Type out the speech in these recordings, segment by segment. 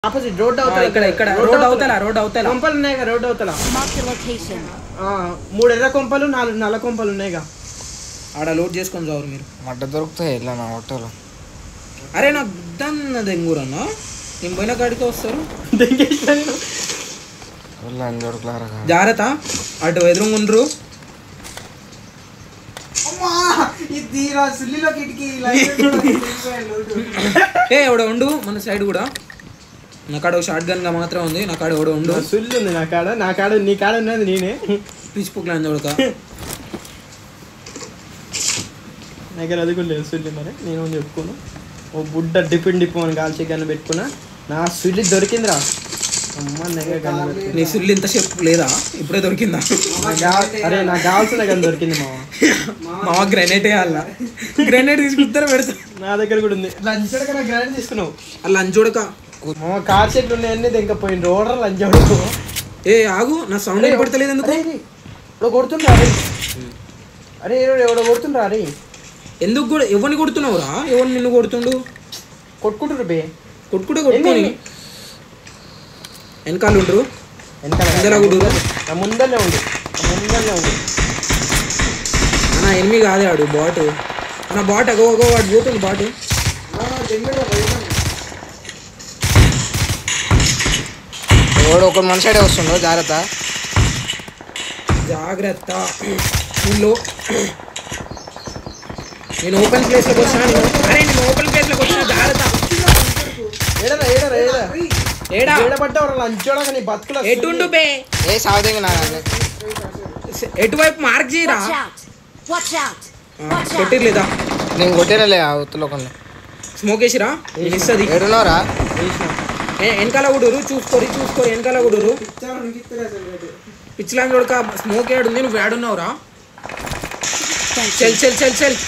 Opposite road ఆ, అవుతా ఇక్కడ ఇక్కడ రోడ్ అవుతలా రోడ్ అవుతలా కొంపలు ఉన్నాయి కదా రోడ్ అవుతలా Marked a location. ఆ, మూడు ఎర్ర కొంపలు నాలుగు నల్ల కొంపలు ఉన్నాయిగా ఆడ లోడ్ చేసుకొని చావరు మీరు మడ్డ దొరుకుతాయి ఇలా నా హోటల్ అరే నాకు గుద్దన్న దెంగూరన్న నేను పోయిన కాడికి వస్తారు దెంగేసిన నేను. లంచ్ దొరకలారా జాగ్రత్త అటు ఎదురుగుండ్రు అమ్మా, ఇది రా సుల్లిలో కిటికీ ఇలా వెళ్ళిపోయాడు. ఏ ఎవడ ఉండు మన సైడ్ కూడా నా కాడ షార్ట్ గన్ గా మాత్రం ఉంది నా కాడ ఎవడ ఉండు నా సుల్లి ఉంది నా కాడ నా కాడ నీ కాడ ఉన్నది నేనే పిచ్ పుక్ లాంటి చూడక నా దగ్గర అది కూడా లేదు సుల్లి మరి నేను చెప్పుకోను ఓ బుడ్డ డిపిన్ డిప్పు అని కాల్చి గన్ను పెట్టుకున్నా నా సుల్లి దొరికిందిరా అమ్మ నా దగ్గర గన్ను దొరికింది. నీ సుల్లి ఇంత షేప్ లేదా ఇప్పుడే దొరికిందా నాకు కావ- అరే నాకు కావాల్సిన గన్ను దొరికింది మామ మా గ్రెనేట్ వేయాల గ్రెనేట్ తీసుకుంటారా పెడతా నా దగ్గర కూడా ఉంది లంచడక నా గ్రాండ్ తీసుకున్నావు అలా లంచ్ చూడక మామ కార్ చెట్లు ఉన్నాయన్నీ తెంకపోయింది రోడర్ లంచడు ఏ ఆగు నా సౌండ్ వినపడతలేదు ఎందుకు ఇప్పుడు కొడుతుండ్రా అరే అరే ఎవడో- ఎవడో కొడుతుండ్రా అరే ఎందుకు కూడా ఎవరిని కొడుతున్నావురా ఎవరిని నిన్ను కొడుతుండు కొట్టుకుంటారు బే కొట్టుకుంటే కొట్టుకొని ఎన్ని? వెనకాల ఉండ్రు వెనకాల ముందర కూడా నా ముందరనే ఉంది నా ముందరనే ఉంది నా ఎనిమి కాదే ఆడు బాట్ నా బాట్ అగో అగో వాడు పోతుంది బాట్ ఎవడు ఒక మన సైడే వస్తుండో జాగ్రత్త జాగ్రత్త నేను నేను ఓపెన్ ప్లేస్లోకి వచ్చినా నేను అరే నేను ఓపెన్ ప్లేస్లోకి వచ్చిన జాగ్రత్త ఏడరా ఏడరా ఏడా ఏడా ఏడబడ్డావు లంచోడక నీ బతుకుల ఎటుండు బే ఏ సాగుదేంగి నా ఎటువైపు మార్క్ చేయరా Watch out! Watch out! Watch out! కొట్టిర్లేదా నేను కొట్టినలే ఆ ఉత్తులో కొన్ని స్మోక్ వేసిరా నేను ఇస్తుంది ఏడున్నారా వెనకాల గుడురు చూసుకోరి చూసుకోరి వెనకాల గుడురు పిచ్చిలాంటి కొడుక స్మోక్ ఏడుంది నువ్వు ఏడున్నావురా చెల్ చెల్ చెల్ చెల్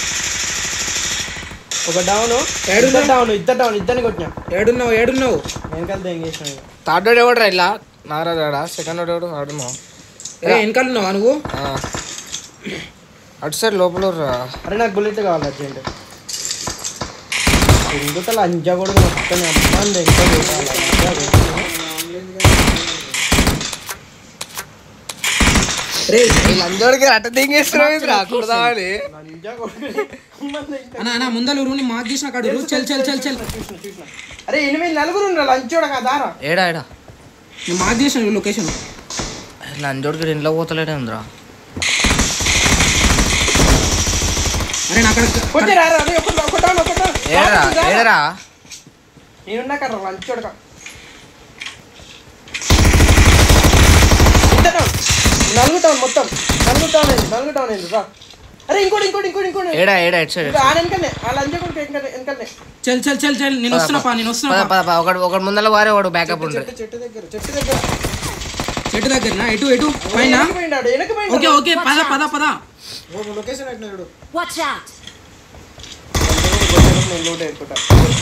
ఒక డౌన్ ఏడున్నా? ఇద్దరు డౌన్ ఇద్దరు డౌన్ ఇద్దరిని కొట్టినా ఏడున్నావు ఏడున్నావు వెనకాల తెంగేసిన ఇక. థర్డ్ వాడు ఎవడరా ఇలా నారాడా సెకండ్ వాడు ఎవడు ఆడున్నావు ఏ వెనకాల ఉన్నావా నువ్వు అటు సైడ్ లోపల రా అరే నాకు బుల్లెట్ కావాలి అర్జెంట్ ఎందుకు లంచ కూడా మొత్తం అమ్మాయి ఇంకా రే లంచోడికి అట్ట దింగేస్తున్నావు రాకూడదా అని లంచ కొడుకు అన్న అన్న ముందర ఊరు మార్క్ చేసిన కాడు చెల్ చెల్ చెల్ చెల్ అరే ఎనిమిది నలుగురు ఉన్నారు లంచోడ దారా ఏడా ఏడా నేను మార్క్ చేసిన లొకేషన్ లంచోడికి ఇంట్లో పోతలేడే ఉందిరా అరే నా అక్కడ కొట్టిరా రా, అరే ఒక ఒక డౌన్ ఒక డౌన్ ఏడరా ఏడరా నేనున్నా కదా లంచోడక ఇద్దరు డౌన్ నలుగు డౌన్ మొత్తం నలుగు డౌన్ అయింది నలుగు డౌన్ అయింది రా అరే ఇంకోటి ఇంకోటి ఇంకోటి ఇంకోటి ఏడా ఏడా ఇటు సైడ్ ఇంకా ఆ వెనకనే ఆ లంచ కొడుకు వెనకనే వెనకనే చెల్ చెల్ చెల్ చెల్ నేను వస్తున్నా పా నేను వస్తున్నా పద పా. పద పద ఒకటి ఒకటి ముందర వారే వాడు బ్యాకప్ ఉండే చెట్టు చెట్టు దగ్గర చెట్టు దగ్గర చెట్టు దగ్గర ఎటు ఎటు పైన వెనక్కి పోయిండాడు వెనక్కి ఓకే పోయిండాడు ఓకే పద పద పద లొకేషన్ ఎట్లా Watch out! నేను లోడ్ అయిపోతా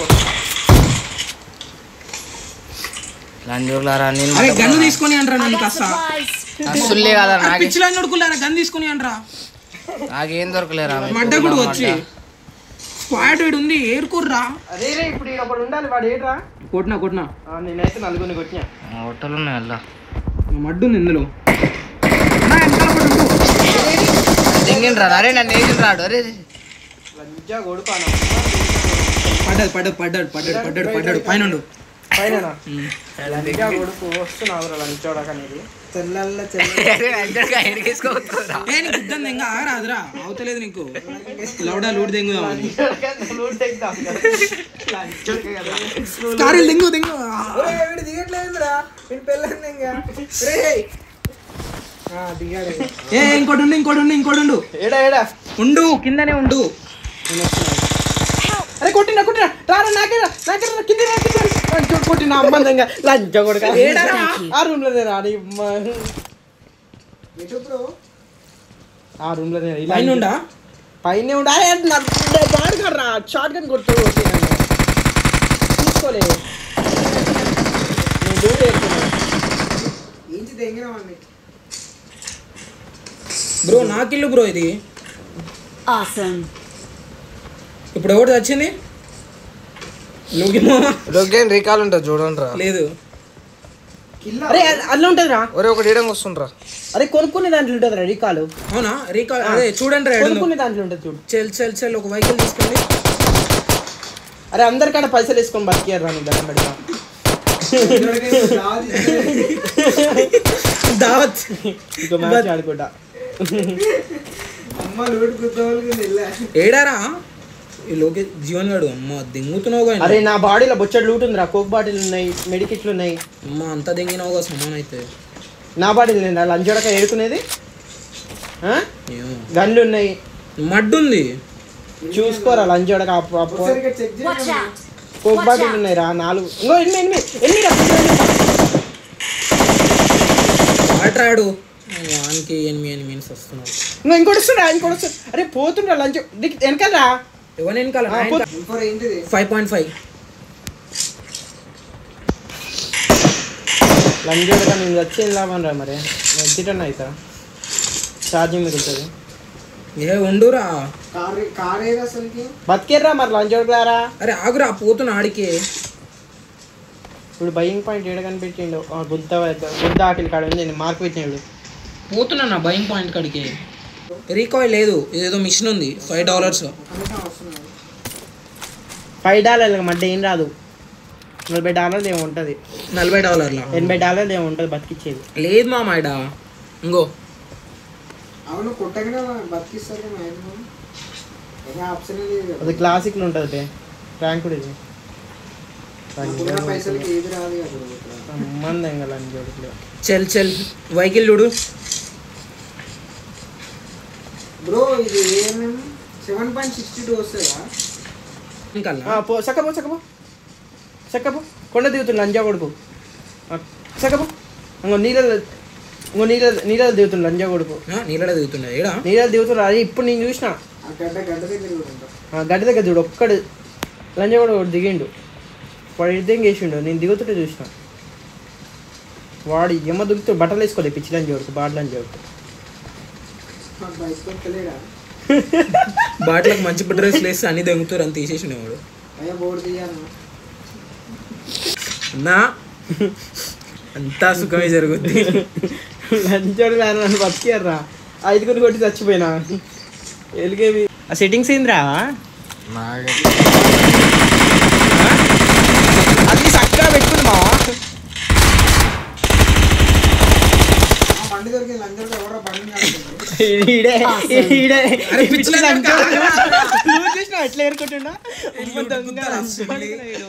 లంచోడులారా నేను అరే గన్ను తీసుకొని అంటారా I నన్ను got కాస్త supplies. అస్సులే కదా నాకే పిచ్చిలా నడుకులారా గన్ తీసుకొని అంటారా నాకేం దొరకలేరా మీకు? మడ్డ కూడా వచ్చి స్క్వాడ్ వీడు ఉంది ఏరుకోర్రా అదే రే ఇప్పుడు ఈడ ఒకడు ఉండాలి వాడు ఏడ్రా కొట్టినా కొట్టినా ఆ, నేనైతే నలుగురిని కొట్టినా హోటల్ ఉన్నాయి అలా మడ్డు ఉంది ఇందులో అన్నా, వెనకాల ఒకడు ఉండు. దింగిండ్రా అరే నన్ను ఏం రాడు అరే లంజా కొడుకు పడ్డాడు పడ్డాడు పడ్డాడు పడ్డాడు పడ్డాడు పడ్డాడు పైన ఉండు. పైన లంజా కొడుకు వస్తున్నావు రా లంచోడక అనేది తెల్లల్ల తెల్ల ఎడికేసుకోవద్దురా ఏ నీకు ఇద్దాం దెంగ ఆగరాదురా అవుతలేదు నీకు లౌడా లూడ్ దెంగుదామని లోడ్ తెగ్దాం లంచోడక కదా కారీలు దెంగు దెంగు వీడు దిగట్లేదురా వీడు పెళ్ళంది ఇంకా రే దిగాడు ఏ ఇంకోటి ఉండు ఇంకోటి ఉండు ఇంకోటి ఉండు ఏడా ఏడా ఉండు కిందనే ఉండు అరే కొట్టినా కొట్టినా రారా నాకేరా నాకేరా కింద రా కింద రా. లంచ కొట్టిన అమ్మందంగా లంచ కొడుక ఏడారా? ఆ రూమ్ లోనే రా నీ అమ్మ. ఆ రూమ్ లోనే రా. ఇలా పైన ఉండా పైన ఉండా అరే బాగా రా షార్ట్ గన్ కొడుతూ తీసుకోలే నేను డ్యూటీ ఎక్కుతున్నా బ్రో నాకిల్లు బ్రో ఇది Awesome. ఇప్పుడు ఎవరు వచ్చింది నువ్వు మామ లొకేన్ రీకాల్ ఉంటుంది చూడండి రా లేదు అరే అ- అందులో ఉంటుందిరా ఒరే ఒకటి ఇడంగా వస్తుండ్రా అరే కొనుక్కునే దాంట్లో ఉంటుందిరా రీకాలు అవునా రీకాల్ అదే చూడండి రా కొనుక్కునే దాంట్లో ఉంటుంది చూడు చెల్ చెల్ చెల్ ఒక వెహికల్ తీసుకోండి అరే అందరికాడ పైసలు వేసుకొని బతికారు రా నువ్వు దండం పెడతా దావత్ ఇంకో మ్యాచ్ ఆడుకుంటా ఏడారా ఈ లోకే జీవన్ గాడు అమ్మ దింగుతున్నావుగా అరే నా బాడీలో బొచ్చడు లూట్ ఉందిరా కోక్ బాటిల్ ఉన్నాయి మెడికిట్లు ఉన్నాయి అమ్మ అంత దింగినావుగా సమానం అయితే నా బాడీలు నేను లంచోడక ఏడుకునేది ఆ? ఏమో గన్లు ఉన్నాయి మడ్డు ఉంది చూసుకోరా లంచోడక అప్పు అప్పు Watch out! Coke Watch bottle out! ఉన్నాయి రా నాలుగు ఇంకో ఎనిమిది ఎనిమిది ఎనిమిది రా, ఎనిమిది. ఆటరాడు వానికి ఎనిమిది ఎనిమిది వస్తున్నాడు ఇంకో ఇంకోటి వస్తుండ్రా ఇంకోటి వస్తుంది అరే పోతుండ్రా లంచ్ వెనకాలరా ఎవరు వెనకాల ఆ, పో- ఫైవ్ పాయింట్ ఫైవ్ లంచోడక నేను వచ్చేది లాభం రా మరి ఎత్తిటన్నా అవుతా ఛార్జింగ్ మిగులుతుంది ఏ ఉండురా బతికేర్రా మరి లంచోడకలారా అరే ఆగురా పోతున్నా ఆడికి ఇప్పుడు బయింగ్ పాయింట్ ఏడ కనిపించిండు ఆ, గుద్ద గుద్ద ఆకిలి కాడ ఉంది నేను మార్క్ పెట్టినాడు పోతున్నా నా బయింగ్ పాయింట్ కాడికి రీకాయిల్ లేదు ఇదేదో మిషన్ ఉంది ఫైవ్ డాలర్స్ ఫైవ్ డాలర్లు మధ్య ఏం రాదు నలభై డాలర్లు ఏమో ఉంటుంది నలభై డాలర్ల ఎనభై డాలర్లు ఏమో ఉంటుంది బతికిచ్చేది లేదు మా మాయడ ఇంకో అవును కొట్టగానే బతికిస్తారు మ్యాక్సిమం ఏదో ఆప్షన్ లేదు కదా. అది క్లాసిక్లు ఉంటుంది బే ర్యాంక్ కూడా ఇది నాకున్న పైసలకి ఏది రాదు కదా ఇక్కడ. సంబంధం కదా లంచోడకలు చెల్ చెల్ వెహికల్ చూడు బ్రో ఇది AMM seven point sixty two వస్తుందా ఇంకా పో సక్కపో సక్కపో సక్కపో కొండ దిగుతుంది లంజా కొడుకు ఆ, సక్కపో ఇంకో నీళ్ళ ఇంకో నీళ్ళ నీళ్ళ దిగుతుంది లంజా కొడుకు నీళ్ళ దిగుతుండే ఏడా నీళ్ళ దిగుతున్నారు అది ఇప్పుడు నేను చూసిన ఆ గడ్డ గడ్డ దగ్గర కూడా ఉంటా ఆ గడ్డ దగ్గర చూడు ఒక్కడు లంజా కూడా ఒకడు దిగిండు వాడు ఇద్దం చేసిండు నేను దిగుతుంటే చూసిన వాడు ఎమ్మ దిగుతూ బట్టలు వేసుకోలేదు పిచ్చి లంజా కొడుకు బాడ్ లంజా కొడుకు మాకు బయటకు తెలియడా బాటిలకు మంచి డ్రెస్లు వేస్తే అన్ని దొంగతారు అని తీసేసిన వాడు అయ్యా బోర్డు తీయాలి అన్నా అంతా సుఖమే జరుగుద్ది లంచోడు నన్ను బతికారా ఐదుగురు కొట్టి చచ్చిపోయినా ఎలిగేవి ఆ సెట్టింగ్స్ ఏందిరా అది చక్కగా పెట్టుకుంది మావా ఆ బండి దొరికింది లంచం ఎవరో బండి నడుపుతుంది. ఈడే ఈడే అరే పిచ్చి పిచ్చి లంచోడు. లంచోడు. నువ్వు చూసినావా ఎట్లా ఏరుకుంటుండా ఉమ్మ దొంగ గుద్దాలు లంచోడు వస్తుంది. వీడు.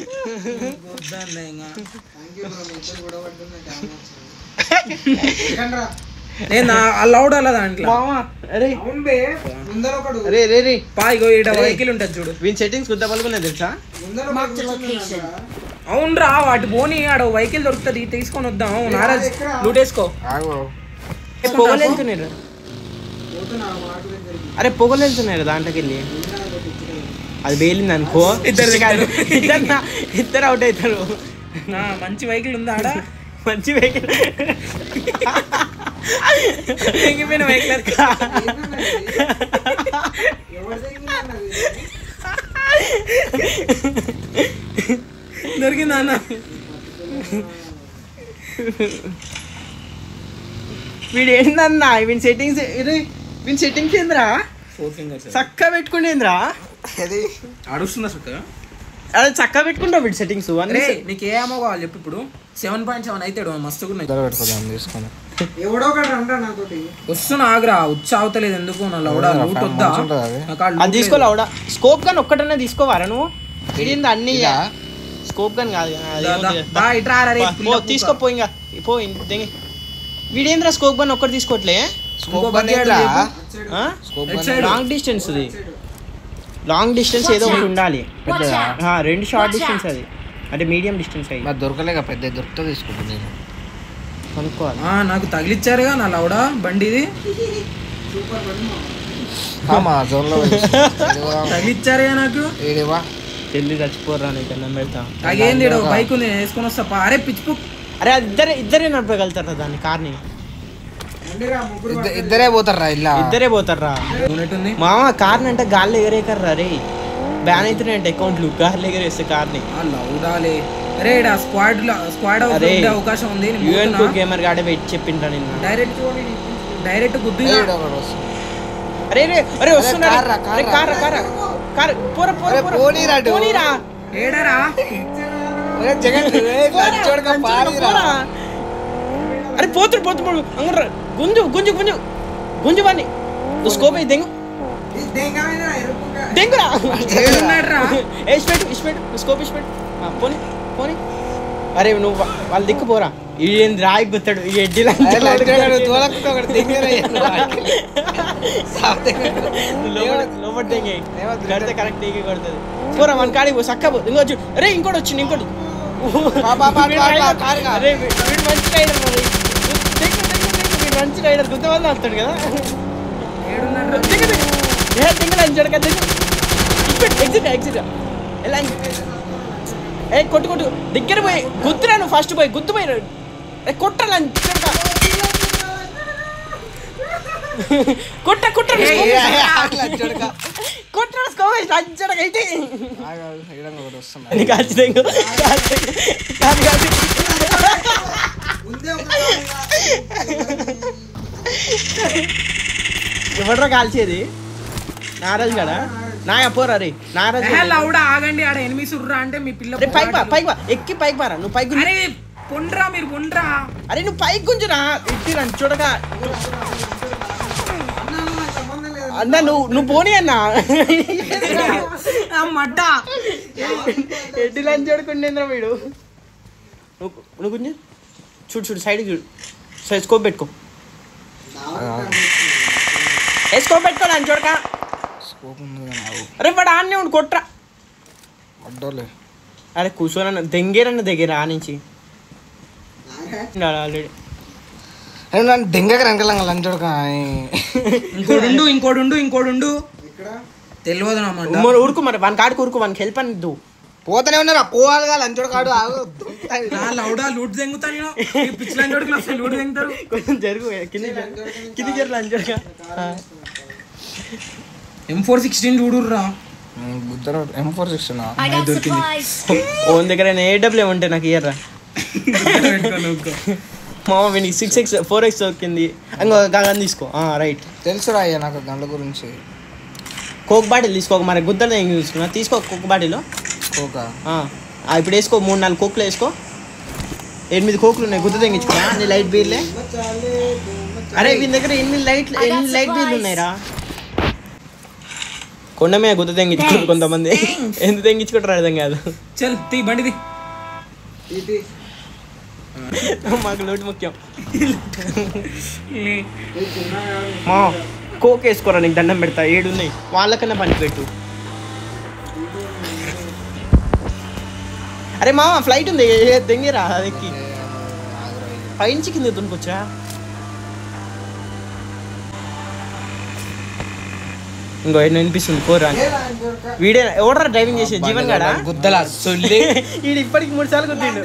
థ్యాంక్ యూ బ్రో మీ ఇద్దరు గొడవ పడుతుంది డ్యామేజ్ వచ్చింది. ఎక్కండ్రా. నేను అలౌడ్ అలా దాంట్లో మావా అరే అవును బే ముందర ఒకడు అరే రే రే పా ఇగో ఈడ వెహికల్ ఉంటుంది చూడు వీని సెట్టింగ్స్ గుద్ద పలుకున్నాయి తెలుసా ముందర Mark the ఒకడు location. కూర్చున్నాడురా. అవునరా వాటి పోనీ ఆడ వెహికల్ దొరుకుతుంది తీసుకొని వద్దాం నారాజ్ ఎక్కడ? లూటేసుకో ఆగు పొగలు వెళ్తున్నాయి పోతున్నా ఆ వాటి దగ్గరికి. అరే పొగలు వెళ్తున్నాయి దాంట్లోకి వెళ్ళి ముందర ఒకటి ఇచ్చుకోలేదు. అది వేలింది అనుకో ఇద్దరు ఇద్దరు ఇద్దరు నా- ఇద్దరు అవుట్ అవుతారు ఆ, మంచి వెహికల్ ఉందా ఆడ మంచి వెహికల్ తెగిపోయిన వెహికల్ ఏంటన్నా ఇది? ఎవరి దగ్గర ఉన్నది ఇది? దొరికిందా అన్న వీడు ఏందన్నా వీని సెట్టింగ్స్ ఇది వీని సెట్టింగ్స్ ఏందిరా ఫోర్ ఫింగర్స్ చక్కగా పెట్టుకునేంద్రా ఇది అడుస్తున్నా చక్కగా అదే చక్కగా పెట్టుకుంటావు వీడి సెట్టింగ్స్ అరే అన్నీ నీకు ఏ అమ్మో కావాలి చెప్పు ఇప్పుడు సెవెన్ పాయింట్ సెవెన్ అవుతాడు మస్తుగా ఉన్నాయి ఇద్దరు పెట్టుకోదాం తీసుకొని ఎవడో ఒకటి రండ్రా నాతోటి వస్తున్నా ఆగ్రా ఉచ్చావుతలేదు ఎందుకు నా లౌడా అవునా, లూట్ వద్దా మంచిగా ఉంటుందా అది? నాకు ఆ loot అది తీసుకోవాలి ఆవిడ స్కోప్ గన్ ఒక్కటన్నా తీసుకోవారా నువ్వు ఇది అన్ని ఇదా? స్కోప్ గన్ కాదు అది దా, దా, ఏముంది? దా, ఇట్రా రా రే, పో, పిల్ల కుక్క. తీసుకోపో ఇంకా పో దెంగి వీడేంద్రా స్కోప్ గన్ ఒక్కటి తీసుకోవట్లే స్కోప్ ఇంకో బండి బకెట్ ఏంట్రా? చెప్పు. ఆ? స్కోప్ Right బండి side. లాంగ్ డిస్టెన్స్ ఇది లాంగ్ డిస్టెన్స్ ఏదో ఒకటి ఉండాలి Watch out! ఆ, రెండు షార్ట్ Watch డిస్టెన్స్ అది అంటే మీడియం డిస్టెన్స్ అయ్యి మరి దొరకలేక పెద్ద దొరికితే తీసుకుంటా నేను కొనుక్కోవాలి ఆ, నాకు తగిలిచ్చారుగా నా లౌడా బండిది సూపర్ బండి మామ. ఆ, మా జోన్లో తగిలిచ్చారుగా నాకు ఏడివా చెల్లి చచ్చిపోర్రా నీకు అన్నం పెడతా నాకేంది ఈడ ఓ బైక్ ఉంది వేసుకొని వస్తా పా. అరే పిచ్చి అరే ఇద్దరే ఇద్దరే నడపగలుగుతారా దాన్ని కార్ని రండిరా ముగ్గురు ఇద్దరే పోతారా ఇలా ఇద్దరే పోతారా ఉన్నట్టుంది మామ కార్ని అంటే గాల్లో ఎగరేకర్రా రే బ్యాన్ అవుతున్నాయంటే అకౌంట్లు కార్లు ఎగరేస్తే కార్ని ఆ లౌడాలే అరే ఈడ స్క్వాడ్ స్క్వాడ్ అరే ఉండే అవకాశం ఉంది నేను యూఎన్ పోతున్నా. గేమర్ గాడే పెట్టి చెప్పిండ్రా నిన్న డైరెక్ట్ డైరెక్ట్ గుద్దు ఏడు ఒకడు వస్తుంది. అరే రే అరే వస్తున్నాడు కార్రా, అరే కార్రా. కారా కారా కార్ పోరా పోరా అరే, పోరా పోనీరా అటు. పోనీరా ఏడరా ఒరే జగన్ రే, లంచోడుగా పారిరా. పోరా. అరే పోతుడు పోతు పోడు అంగరా గుంజు గుంజు గుంజు గుంజు వాడిని నువ్వు స్కోప్ అయి దెంగు దెంగురా ఏడున్నాడ్రా వేసి పెట్టు ఇసి పెట్టు నువ్వు స్కోప్ ఇసి పెట్టు ఆ, పోనీ పోనీ అరే నువ్వు వా- వాళ్ళ దిక్కు పోరా ఏంది రాయి గుత్తాడు ఈ ఎడ్డి అరే, లంచోడుగాడు తోలకుండా ఒకడు దిగేరా ఈయన వాడికి. సాఫ్ట్ గా. లోపల దెంగే ఏమో కడితే కరెక్ట్ దిగి కొడుతుంది పోరా మన కాడికి పో చక్క పో ఇంకో చూ అరే ఇంకోటి వచ్చింది ఇంకోటి పా, పా, పా, వీడు పా, రైడర్. కారు కాదు. అరే వీ- వీడు మంచి రైడర్ మరి దెంగు, దెంగు, దెంగు. వీడు మంచి రైడర్ గుద్ద వల్ల వస్తాడు కదా ఏడున్నాడ్రా దిగు, దిగు. ఏ దిగు లంచాడు కదా దిగు ఎగ్జిట్ ఎగ్జిట్ ఎగ్జిట్ ఎలా ఏ కొట్టు కొట్టు దగ్గర పోయి గుద్దురా నువ్వు ఫస్ట్ పోయి గుద్దు పోయి ఏ కొట్ట లంచాడు కొట్ట కొట్ట ఏ, ఏ, ఏ, ఆగు, లంచోడుగా. కొట్ట లంచాడు లంచాడు అయితే ఆగు, ఆగు, ఈడంగా ఒకడు వస్తున్నాడు. నీకు కాల్చి దిగు కాల్చి కాదు కాదు ఎవడ్రా కాల్చేది నారాజు గడా నాయ పోరా రే నారాజు ఏ లౌడా ఆగండి ఆడ ఎనిమిది సుర్రా అంటే మీ పిల్ల అరే పైకి పా పైకి పా ఎక్కి పైకి పారా నువ్వు పైకి గుంజు. అరే పొండ్రా మీరు పొండ్రా అరే నువ్వు పైకి గుంజురా ఎట్టి రండి చూడక అన్న నువ్వు నువ్వు పోనీ అన్న ఆ మడ్డ ఎడ్డి లంచ్ చూడకుండేంద్రా వీడు నువ్వు నువ్వు గుంజు చూడు చూడు సైడ్కి చూడు సైడ్ స్కోప్ పెట్టుకో ఏ స్కోప్ పెట్టుకో లంచ్ చూడక స్కోప్ ఉంది కానీ ఆగు. అరే వాడు ఆన్నే ఉండు కొట్రా అడ్డోలే. అరే కూర్చోనన్న దెంగేరన్న దగ్గర ఆ నుంచి ఆల్రెడీ అరే, నన్ను దెంగకి రంగలంగా లంచోడుగా ఇంకోడుండు ఇంకోడుండు ఇంకోడుండు తెలియదు నా మంట మరి ఊరుకు మరి వాని కాడికి ఊరుకు వానికి హెల్ప్ అనిద్దు పోతూనే ఉన్నారా పోవాలిగా లంచోడు కాడు ఆగు నా లౌడా లూట్ దెంగుతా నేను ఈ పిచ్చి లంచోడికి అసలు లూట్ దెంగుతారు కొంచెం జరుగు కింద కింది జరు లంచోడుగా ఎం ఫోర్ సిక్స్టీన్ చూడుర్రా బుద్ధరు M four six I got supplies. ఓన్ దగ్గర ఏడబ్ల్యూ ఉంటే నాకు ఇయ్యర్రా మా వీనికి సిక్స్ ఎక్స్ ఫోర్ ఎక్స్ దొరికింది ఇంకో గగన్ తీసుకో రైట్ తెలుసురా అయ్యా నాకు గంటల గురించి కోక్ బాటిల్ తీసుకో మరి గుద్దలు ఏం తీసుకున్నా తీసుకో కోక్ బాటిల్ కోక ఇప్పుడు వేసుకో మూడు నాలుగు కోక్లు వేసుకో ఎనిమిది కోకులు ఉన్నాయి గుద్ద తెంగించుకున్నా నీ లైట్ బీర్లే అరే వీని దగ్గర ఎనిమిది లైట్ ఎనిమిది లైట్ బీర్లు ఉన్నాయిరా కొండ మీద గుద్ద తెంగించుకుంటారు కొంతమంది ఎందుకు తెంగించుకుంటారు అర్థం కాదు చల్ తీ బండిది మాకు లోటు ముఖ్యం మా కోక్ వేసుకోరా నీకు దండం పెడతా ఏడు ఉన్నాయి వాళ్ళకన్నా పని పెట్టు అరే మామ ఫ్లైట్ ఉంది ఏ- దెంగిరా అది ఎక్కి పైనుంచి కింద దునుకొచ్చా ఇంకో ఎన్ని వినిపిస్తుంది పోరా వీడే ఎవడరా డ్రైవింగ్ చేసే జీవన్ గాడా గుద్దల సొల్లి వీడు ఇప్పటికి మూడు సార్లు గుద్దిండు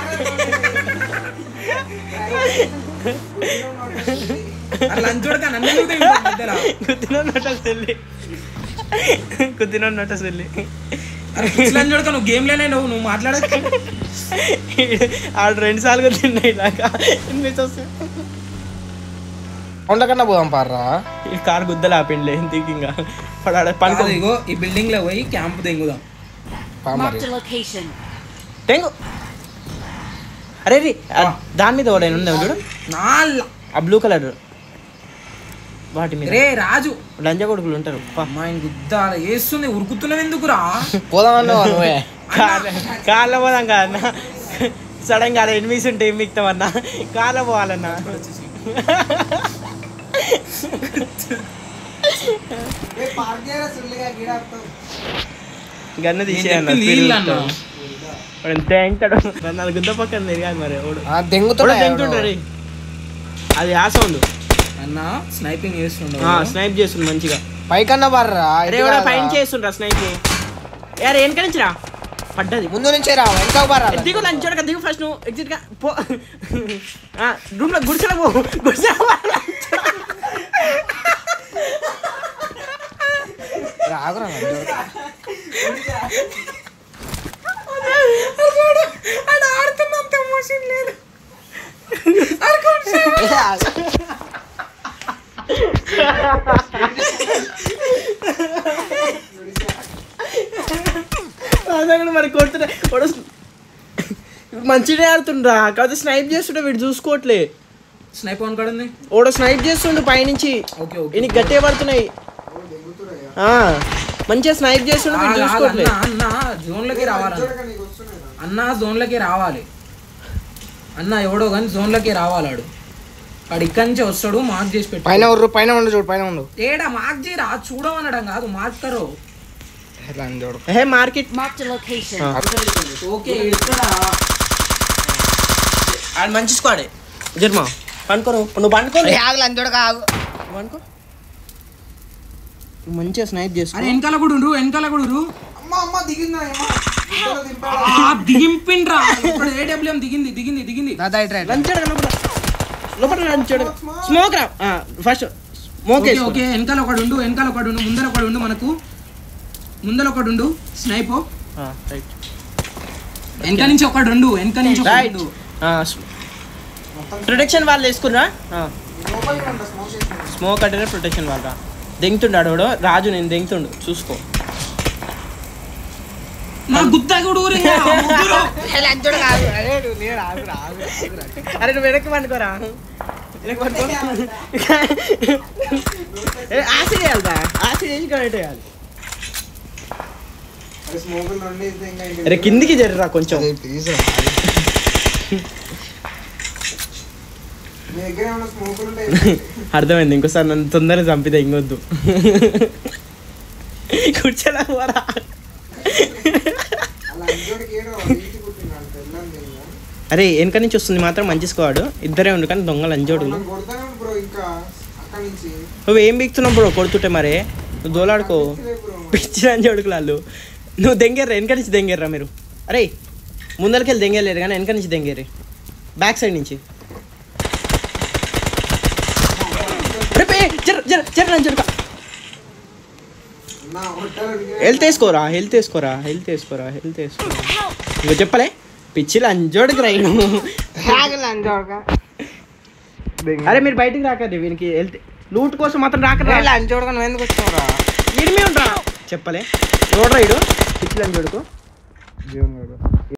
లంచోడక నన్ను ఎందుకు దెంగుతావు మధ్యలో? గుద్దినట్టు సెల్లి గుద్దినట్టు సెల్లి అరే పిచ్చి లంచోడక నువ్వు గేమ్ లోనే నువ్వు నువ్వు మాట్లాడక ఆడు రెండు సార్లు గుద్దిండు ఇలాగా ఎనిమిది వస్తాయి ఉండకన్నా పోదాం పార్రా ఈ కారు గుద్దలు ఆపిండే దిగింగా పడాడ పనుకో కాదు, ఇగో ఈ బిల్డింగ్ లో పోయి క్యాంప్ దెంగుదాం పా మరి Marked a location. తెంగు అరే రీ ఆ దాని మీద ఒకడైనా ఉందా చూడు నాల్ ఆ బ్లూ కలర్ వాటి మీద రే రాజు లంజ కొడుకులు ఉంటారు పా. అమ్మాయి గుద్ద వేస్తుంది ఉరుకుతున్నావు ఎందుకురా పోదామన్నావా నువ్వే కాళ్ళ కాళ్ళ పోదాం కాదన్నా సడన్ గా ఎనిమిది ఉంటే ఏం మిక్తామన్నా కాళ్ళ పోవాలన్నా గన్ను తీసేయన్న నేను చెప్పింది వీళ్ళు అన్న. వాడు ఎంత ఎంటాడు నాలుగు గుద్ద పక్కన తిరిగాదు మరి ఓడు ఆ, దెంగుతున్నా తింటుంటాడు అది ఆ సౌండ్ అన్న స్నైపింగ్ చేస్తుండవు స్నైప్ చేస్తుండు మంచిగా పైకన్నా పార్రా అరే ఇటు కూడా కాదురా. పైన చేస్తుండ్రా స్నైప్ అరే వెనక నుంచి రా పడ్డది ముందు నుంచే రా వెనక పారా దిగు లంచ్ చూడక దిగు ఫస్ట్ నువ్వు ఎగ్జిట్ గా పో రూమ్ లో గుడిసెల పో గుడిసెల పో. రాగురా లంచోడుకా. ఆడ ఆడుతున్నంత ఎమోషన్ లేదు అదే మరి కొడుతుంటే వాడు మంచిగా ఆడుతుండ్రా కాదు స్నైప్ చేస్తుంటే వీడు చూసుకోవట్లే స్నైప్ ఆన్ కాడుంది ఓడో స్నైప్ చేస్తుండు పైనుంచి ఓకే ఓకే ఈయనకి గట్టిగా పడుతున్నాయి ఆ, మంచిగా స్నైప్ చేస్తుండు వీడు చూసుకోవట్లే అన్న జోన్లకి రావాలి చూడక నీకు వస్తున్నాయి రా. అన్న జోన్లకి రావాలి అన్న ఎవడో కానీ జోన్లకి రావాలి ఆడు వాడు ఇక్కడి నుంచి వస్తాడు మార్క్ చేసి పెట్టు పైన ఉండు పైన ఉండు చూడు పైన ఉండు ఏడా మార్క్ చేయరా చూడమనడం కాదు మార్కరు ఎట్లా అని చూడు hey market Marked a location. Okay ఇక్కడ ఆడు మంచి స్క్వాడే జర్మా పండుకో నువ్వు నువ్వు పండుకో ఆగు లంచ్ చూడక ఆగు నువ్వు పండుకో నువ్వు మంచిగా స్నైప్ చేసుకో అరే వెనకాల కూడా ఉండు వెనకాల కూడా ఉండు అమ్మ అమ్మ దిగిందా ఏమో ఇంతలో దింపాడా? ఆ, దిగింపిండ్రా ఇప్పుడు ఏడబ్ల్యూఎం దిగింది దిగింది దిగింది దాదా ఇట్రా ఇట్రా. లంచాడు లోపల లోపల లంచాడు స్మోక్ రా ఫస్ట్ స్మోక్ ఓకే ఓకే వెనకాల ఒకడు ఉండు వెనకాల ఒకడు ఉండు ముందర ఒకడు ఉండు మనకు ముందర ఒకడు ఉండు స్నైపో రైట్ వెనక నుంచి ఒకడు ఉండు వెనక నుంచి ఒకడు రైట్ ఉండు ప్రొటెక్షన్ వాళ్ళు వేసుకున్నా లోపలికి రండి, స్మోక్ చేసిన స్మోక్ అంటే ప్రొటెక్షన్ వాళ్ళ దెంగుతుండాడు వాడు రాజు నేను దెంగుతుండు చూసుకో నా గుత్త కూడా ఊరిందా? ముగ్గురు. లంచ్ చూడక ఆగు అరే నువ్వు లేడు ఆగురా ఆగు ఆగురా అరే నువ్వు వెనక్కి పండుకోరా వెనక్కి పండుకో ఏ, యాసిడ్ వేయాలిరా యాసిడ్ వేసి కనెక్ట్ వేయాలి అరే స్మోకులు రెండు ఇస్తే ఇంకా ఇంక అరే కిందికి జర్రా కొంచెం ప్లీజ్ మీ దగ్గర ఏమైనా స్మోకులు ఉంటాయి అర్థమైంది ఇంకోసారి నన్ను తొందరగా చంపితే ఇంకొద్దు కూర్చోలే పోరా అలా ఇంకోటికి ఏడో ఇంటి కుట్టినాడు తెల్లని ఇంకా అరే వెనక నుంచి వస్తుంది మాత్రం మంచి స్క్వాడ్ ఇద్దరే ఉండు కానీ దొంగలు అంజోడులు మనం కొడతానే బ్రో ఇంకా అక్కడి నుంచి నువ్వు ఏం బీక్తున్నావు బ్రో కొడుతుంటే మరే నువ్వు దోలాడుకో లే బ్రో పిచ్చి అంజోడుకులు వాళ్ళు నువ్వు దెంగేర్రా వెనక నుంచి దెంగేర్రా మీరు అరే ముందరికెళ్ళి దెంగేలేరు కానీ వెనక నుంచి దెంగేరి బ్యాక్ సైడ్ నుంచి అరే పే జర జర జర లంచోడుక నా హోటల్ హెల్త్ వేసుకోరా హెల్త్ వేసుకోరా హెల్త్ వేసుకోరా హెల్త్ వేసుకోరా ఇంకా చెప్పలే పిచ్చిలు అంజోడికి రాయను ఆగు లంచ్ చూడక అరే మీరు బయటికి రాకండి వీనికి హెల్త్ లూట్ కోసం మాత్రం రాకరా లంచ్ చూడక నువ్వు ఎందుకు వచ్చావురా వీడి మీద ఉంటా చెప్పలే చూడరా ఇడు పిచ్చిలు అంజోడుకు జీవన్ గారు